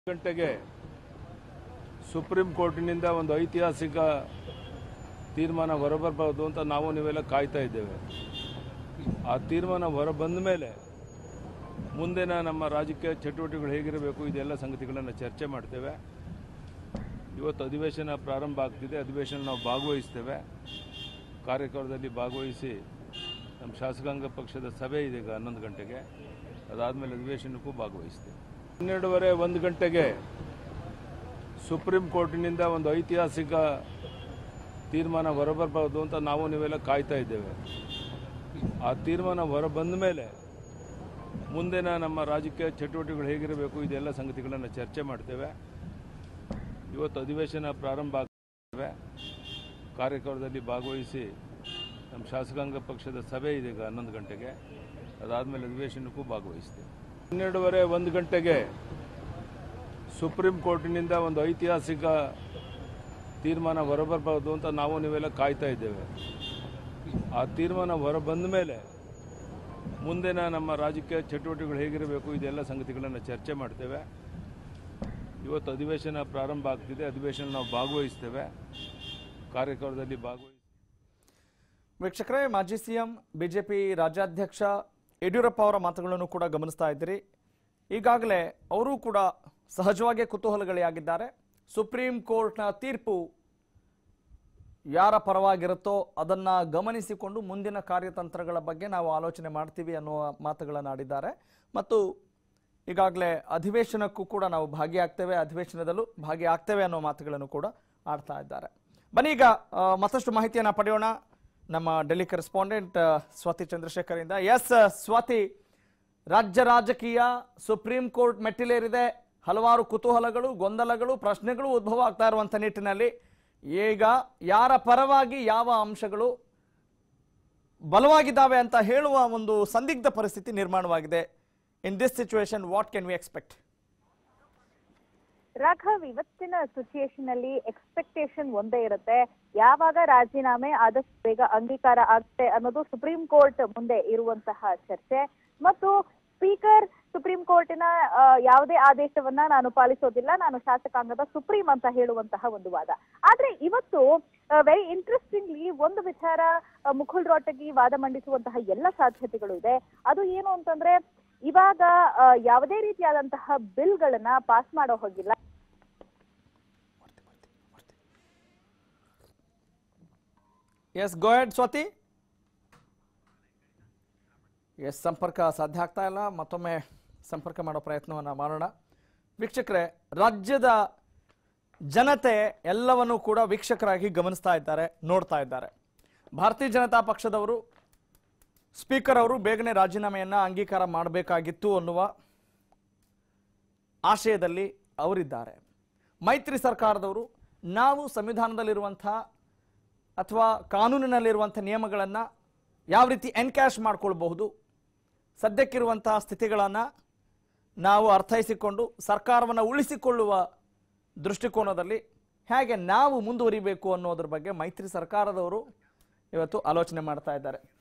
ಗಂಟೆಗೆ ಸುಪ್ರೀಂ ಕೋರ್ಟಿನಿಂದ ಒಂದು ಐತಿಹಾಸಿಕ ತೀರ್ಮಾನ ಹೊರಬರಬಹುದು ಅಂತ ನಾವು ನೀವೆಲ್ಲ ಕಾಯ್ತಾ ಇದ್ದೇವೆ ಆ ತೀರ್ಮಾನ ಹೊರಬಂದ ಮೇಲೆ ಮುಂದಿನ ನಮ್ಮ ರಾಜಕೀಯ ಚಟುವಟಿಕೆಗಳು ಹೇಗಿರಬೇಕು ಇದೆಲ್ಲ ಸಂಗತಿಗಳನ್ನು ಚರ್ಚೆ ಮಾಡ್ತೇವೆ ಇವತ್ತು ಅಧಿವೇಶನ ಪ್ರಾರಂಭ ಆಗ್ತಿದೆ ಅಧಿವೇಶನ ನಾವು ಭಾಗವಹಿಸ್ತೇವೆ ಕಾರ್ಯಕ್ರಮದಲ್ಲಿ ಭಾಗವಹಿಸಿ ನಮ್ಮ ಶಾಸಕಾಂಗ ಪಕ್ಷದ ಸಭೆ ಇದೆ ಈಗ ಹನ್ನೊಂದು ಗಂಟೆಗೆ ಅದಾದಮೇಲೆ ಅಧಿವೇಶನಕ್ಕೂ ಭಾಗವಹಿಸ್ತೇವೆ ಹನ್ನೆರಡುವರೆ ಒಂದು ಗಂಟೆಗೆ ಸುಪ್ರೀಂ ಕೋರ್ಟಿನಿಂದ ಒಂದು ಐತಿಹಾಸಿಕ ತೀರ್ಮಾನ ಹೊರಬರಬಹುದು ಅಂತ ನಾವು ನೀವೆಲ್ಲ ಕಾಯ್ತಾ ಇದ್ದೇವೆ ಆ ತೀರ್ಮಾನ ಹೊರಬಂದ ಮೇಲೆ ಮುಂದಿನ ನಮ್ಮ ರಾಜಕೀಯ ಚಟುವಟಿಕೆಗಳು ಹೇಗಿರಬೇಕು ಇದೆಲ್ಲ ಸಂಗತಿಗಳನ್ನು ಚರ್ಚೆ ಮಾಡ್ತೇವೆ ಇವತ್ತು ಅಧಿವೇಶನ ಪ್ರಾರಂಭ ಆಗ್ತೇವೆ ಕಾರ್ಯಕ್ರಮದಲ್ಲಿ ಭಾಗವಹಿಸಿ ನಮ್ಮ ಶಾಸಕಾಂಗ ಪಕ್ಷದ ಸಭೆ ಇದೆ ಈಗ ಹನ್ನೊಂದು ಗಂಟೆಗೆ ಅದಾದಮೇಲೆ ಅಧಿವೇಶನಕ್ಕೂ ಭಾಗವಹಿಸ್ತೇವೆ ಹನ್ನೆರಡುವರೆ ಒಂದು ಗಂಟೆಗೆ ಸುಪ್ರೀಂ ಕೋರ್ಟಿನಿಂದ ಒಂದು ಐತಿಹಾಸಿಕ ತೀರ್ಮಾನ ಹೊರಬರಬಹುದು ಅಂತ ನಾವು ನೀವೆಲ್ಲ ಕಾಯ್ತಾ ಇದ್ದೇವೆ ಆ ತೀರ್ಮಾನ ಹೊರಬಂದ ಮೇಲೆ ಮುಂದಿನ ನಮ್ಮ ರಾಜಕೀಯ ಚಟುವಟಿಕೆಗಳು ಹೇಗಿರಬೇಕು ಇದೆಲ್ಲ ಸಂಗತಿಗಳನ್ನು ಚರ್ಚೆ ಮಾಡ್ತೇವೆ ಇವತ್ತು ಅಧಿವೇಶನ ಪ್ರಾರಂಭ ಆಗ್ತಿದೆ ಅಧಿವೇಶನ ನಾವು ಭಾಗವಹಿಸ್ತೇವೆ ಕಾರ್ಯಕ್ರಮದಲ್ಲಿ ಭಾಗವಹಿಸಿ ವೀಕ್ಷಕರೇ ಮಾಜಿ ಸಿಎಂ ಬಿಜೆಪಿ ರಾಜ್ಯಾಧ್ಯಕ್ಷ ಯಡಿಯೂರಪ್ಪ ಅವರ ಮಾತುಗಳನ್ನು ಕೂಡ ಗಮನಿಸ್ತಾ ಇದ್ದೀರಿ ಈಗಾಗಲೇ ಅವರೂ ಕೂಡ ಸಹಜವಾಗಿ ಕುತೂಹಲಗಳಿಯಾಗಿದ್ದಾರೆ ಸುಪ್ರೀಂ ಕೋರ್ಟ್ನ ತೀರ್ಪು ಯಾರ ಪರವಾಗಿರುತ್ತೋ ಅದನ್ನ ಗಮನಿಸಿಕೊಂಡು ಮುಂದಿನ ಕಾರ್ಯತಂತ್ರಗಳ ಬಗ್ಗೆ ನಾವು ಆಲೋಚನೆ ಮಾಡ್ತೀವಿ ಅನ್ನುವ ಮಾತುಗಳನ್ನು ಆಡಿದ್ದಾರೆ ಮತ್ತು ಈಗಾಗಲೇ ಅಧಿವೇಶನಕ್ಕೂ ಕೂಡ ನಾವು ಭಾಗಿಯಾಗ್ತೇವೆ ಅಧಿವೇಶನದಲ್ಲೂ ಭಾಗಿಯಾಗ್ತೇವೆ ಅನ್ನೋ ಮಾತುಗಳನ್ನು ಕೂಡ ಆಡ್ತಾ ಇದ್ದಾರೆ ಬನ್ನಿ ಈಗ ಆ, ಮತ್ತಷ್ಟು ಮಾಹಿತಿಯನ್ನು ಪಡೆಯೋಣ ನಮ್ಮ ಡೆಲ್ಲಿ ಕರೆಸ್ಪಾಂಡೆಂಟ್ ಆ, ಸ್ವಾತಿ ಚಂದ್ರಶೇಖರ್ ಇಂದ ಎಸ್ ಸ್ವಾತಿ ರಾಜ್ಯ ರಾಜಕೀಯ ಸುಪ್ರೀಂ ಕೋರ್ಟ್ ಮೆಟ್ಟಿಲೇರಿದೆ ಹಲವಾರು ಕುತೂಹಲಗಳು ಗೊಂದಲಗಳು ಪ್ರಶ್ನೆಗಳು ಉದ್ಭವ ಆಗ್ತಾ ಇರುವಂಥ ನಿಟ್ಟಿನಲ್ಲಿ ಈಗ ಯಾರ ಪರವಾಗಿ ಯಾವ ಅಂಶಗಳು ಬಲವಾಗಿದ್ದಾವೆ ಅಂತ ಹೇಳುವ ಒಂದು ಸಂದಿಗ್ಧ ಪರಿಸ್ಥಿತಿ ನಿರ್ಮಾಣವಾಗಿದೆ in this situation what can we expect Raghav ಇವತ್ತಿನ ಸಿಚುಯೇಷನ್ ಅಲ್ಲಿ ಎಕ್ಸ್ಪೆಕ್ಟೇಷನ್ ಒಂದೇ ಇರುತ್ತೆ ಯಾವಾಗ ರಾಜೀನಾಮೆ ಆದಷ್ಟು ಬೇಗ ಅಂಗೀಕಾರ ಆಗುತ್ತೆ ಅನ್ನೋದು ಸುಪ್ರೀಂ ಕೋರ್ಟ್ ಮುಂದೆ ಇರುವಂತಹ ಚರ್ಚೆ ಮತ್ತು ಸ್ಪೀಕರ್ ಸುಪ್ರೀಂ ಕೋರ್ಟಿನ ಆ, ಯಾವುದೇ ಆದೇಶವನ್ನ ನಾನು ಪಾಲಿಸೋದಿಲ್ಲ ನಾನು ಶಾಸಕಾಂಗದ ಸುಪ್ರೀಂ ಅಂತ ಹೇಳುವಂತಹ ಒಂದು ವಾದ ಆದ್ರೆ ಇವತ್ತು ವೆರಿ ಇಂಟ್ರೆಸ್ಟಿಂಗ್ಲಿ ಒಂದು ವಿಚಾರ ಆ, ಮುಕುಲ್ ರೋಟಗಿ ವಾದ ಮಂಡಿಸುವಂತಹ ಎಲ್ಲ ಸಾಧ್ಯತೆಗಳು ಇದೆ ಅದು ಏನು ಅಂತಂದ್ರೆ ಇವಾಗ ಆ, ಯಾವುದೇ ರೀತಿಯಾದಂತಹ ಬಿಲ್ಗಳನ್ನ ಪಾಸ್ ಮಾಡೋ ಹೋಗಿಲ್ಲ ಎಸ್ ಗೋಯಡ್ ಸ್ವಾತಿ ಎಸ್ ಸಂಪರ್ಕ ಸಾಧ್ಯ ಆಗ್ತಾ ಇಲ್ಲ ಮತ್ತೊಮ್ಮೆ ಸಂಪರ್ಕ ಮಾಡೋ ಪ್ರಯತ್ನವನ್ನು ಮಾಡೋಣ ವೀಕ್ಷಕರೇ ರಾಜ್ಯದ ಜನತೆ ಎಲ್ಲವನ್ನೂ ಕೂಡ ವೀಕ್ಷಕರಾಗಿ ಗಮನಿಸ್ತಾ ಇದ್ದಾರೆ ನೋಡ್ತಾ ಇದ್ದಾರೆ ಭಾರತೀಯ ಜನತಾ ಪಕ್ಷದವರು ಸ್ಪೀಕರ್ ಅವರು ಬೇಗನೆ ರಾಜೀನಾಮೆಯನ್ನು ಅಂಗೀಕಾರ ಮಾಡಬೇಕಾಗಿತ್ತು ಅನ್ನುವ ಆಶಯದಲ್ಲಿ ಅವರಿದ್ದಾರೆ ಮೈತ್ರಿ ಸರ್ಕಾರದವರು ನಾವು ಸಂವಿಧಾನದಲ್ಲಿರುವಂಥ ಅಥವಾ ಕಾನೂನಿನಲ್ಲಿರುವಂಥ ನಿಯಮಗಳನ್ನು ಯಾವ ರೀತಿ ಎನ್ಕ್ಯಾಶ್ ಮಾಡ್ಕೊಳ್ಬಹುದು ಸದ್ಯಕ್ಕಿರುವಂತಹ ಸ್ಥಿತಿಗಳನ್ನು ನಾವು ಅರ್ಥೈಸಿಕೊಂಡು ಸರ್ಕಾರವನ್ನು ಉಳಿಸಿಕೊಳ್ಳುವ ದೃಷ್ಟಿಕೋನದಲ್ಲಿ ಹೇಗೆ ನಾವು ಮುಂದುವರಿಬೇಕು ಅನ್ನೋದ್ರ ಬಗ್ಗೆ ಮೈತ್ರಿ ಸರ್ಕಾರದವರು ಇವತ್ತು ಆಲೋಚನೆ ಮಾಡ್ತಾ ಇದ್ದಾರೆ